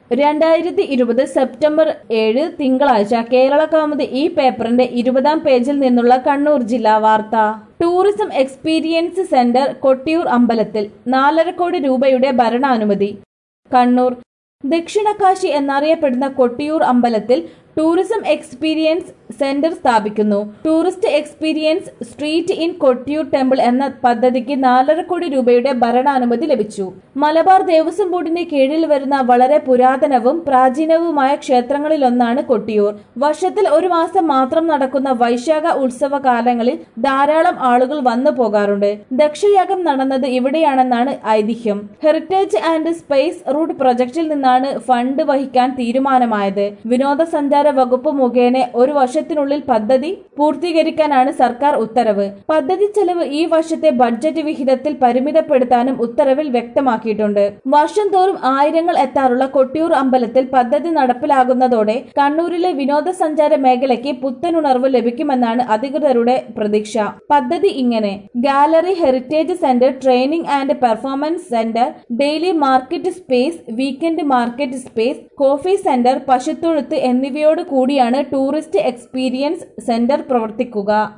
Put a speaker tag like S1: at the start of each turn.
S1: രണ്ടായിരത്തി ഇരുപത് സെപ്റ്റംബർ ഏഴ് തിങ്കളാഴ്ച കേരള കൗമുദി ഈ പേപ്പറിന്റെ ഇരുപതാം പേജിൽ നിന്നുള്ള കണ്ണൂർ ജില്ലാ വാർത്ത ടൂറിസം എക്സ്പീരിയൻസ് സെന്റർ കൊട്ടിയൂർ അമ്പലത്തിൽ നാലര കോടി രൂപയുടെ ഭരണാനുമതി കണ്ണൂർ ദക്ഷിണകാശി എന്നറിയപ്പെടുന്ന കൊട്ടിയൂർ അമ്പലത്തിൽ ടൂറിസം എക്സ്പീരിയൻസ് സെന്റർ സ്ഥാപിക്കുന്നു tourist experience street in Kottiyoor temple എന്ന പദ്ധതിക്ക് നാലര കോടി രൂപയുടെ ഭരണാനുമതി ലഭിച്ചു മലബാർ ദേവസ്വം ബോർഡിന്റെ കീഴിൽ വരുന്ന വളരെ പുരാതനവും പ്രാചീനവുമായ ക്ഷേത്രങ്ങളിലൊന്നാണ് കൊട്ടിയൂർ വർഷത്തിൽ ഒരു മാസം മാത്രം നടക്കുന്ന വൈശാഖ ഉത്സവ കാലങ്ങളിൽ ധാരാളം ആളുകൾ വന്നു പോകാറുണ്ട് ദക്ഷയാഗം നടന്നത് ഇവിടെയാണെന്നാണ് ഐതിഹ്യം ഹെറിറ്റേജ് ആൻഡ് സ്പേസ് റൂട്ട് പ്രൊജക്ടിൽ നിന്നാണ് ഫണ്ട് വഹിക്കാൻ തീരുമാനമായത് വിനോദസഞ്ചാര വകുപ്പ് മുഖേന ഒരു വർഷത്തിനുള്ളിൽ പദ്ധതി പൂർത്തീകരിക്കാനാണ് സർക്കാർ ഉത്തരവ് പദ്ധതി ചെലവ് ഈ വർഷത്തെ ബഡ്ജറ്റ് വിഹിതത്തിൽ പരിമിതപ്പെടുത്താനും ഉത്തരവിൽ വ്യക്തമാക്കിയിട്ടുണ്ട് വർഷം തോറും ആയിരങ്ങൾ എത്താറുള്ള കൊട്ടിയൂർ അമ്പലത്തിൽ പദ്ധതി നടപ്പിലാകുന്നതോടെ കണ്ണൂരിലെ വിനോദസഞ്ചാര മേഖലയ്ക്ക് പുത്തനുണർവ് ലഭിക്കുമെന്നാണ് അധികൃതരുടെ പ്രതീക്ഷ പദ്ധതി ഇങ്ങനെ gallery heritage centre training and performance centre daily market space weekend market space coffee centre പശുത്തൊഴുത്ത് എന്നിവയോട് കൂടിയാണ് ടൂറിസ്റ്റ് എക്സ്പീരിയൻസ് സെന്റർ പ്രവർത്തിക്കുക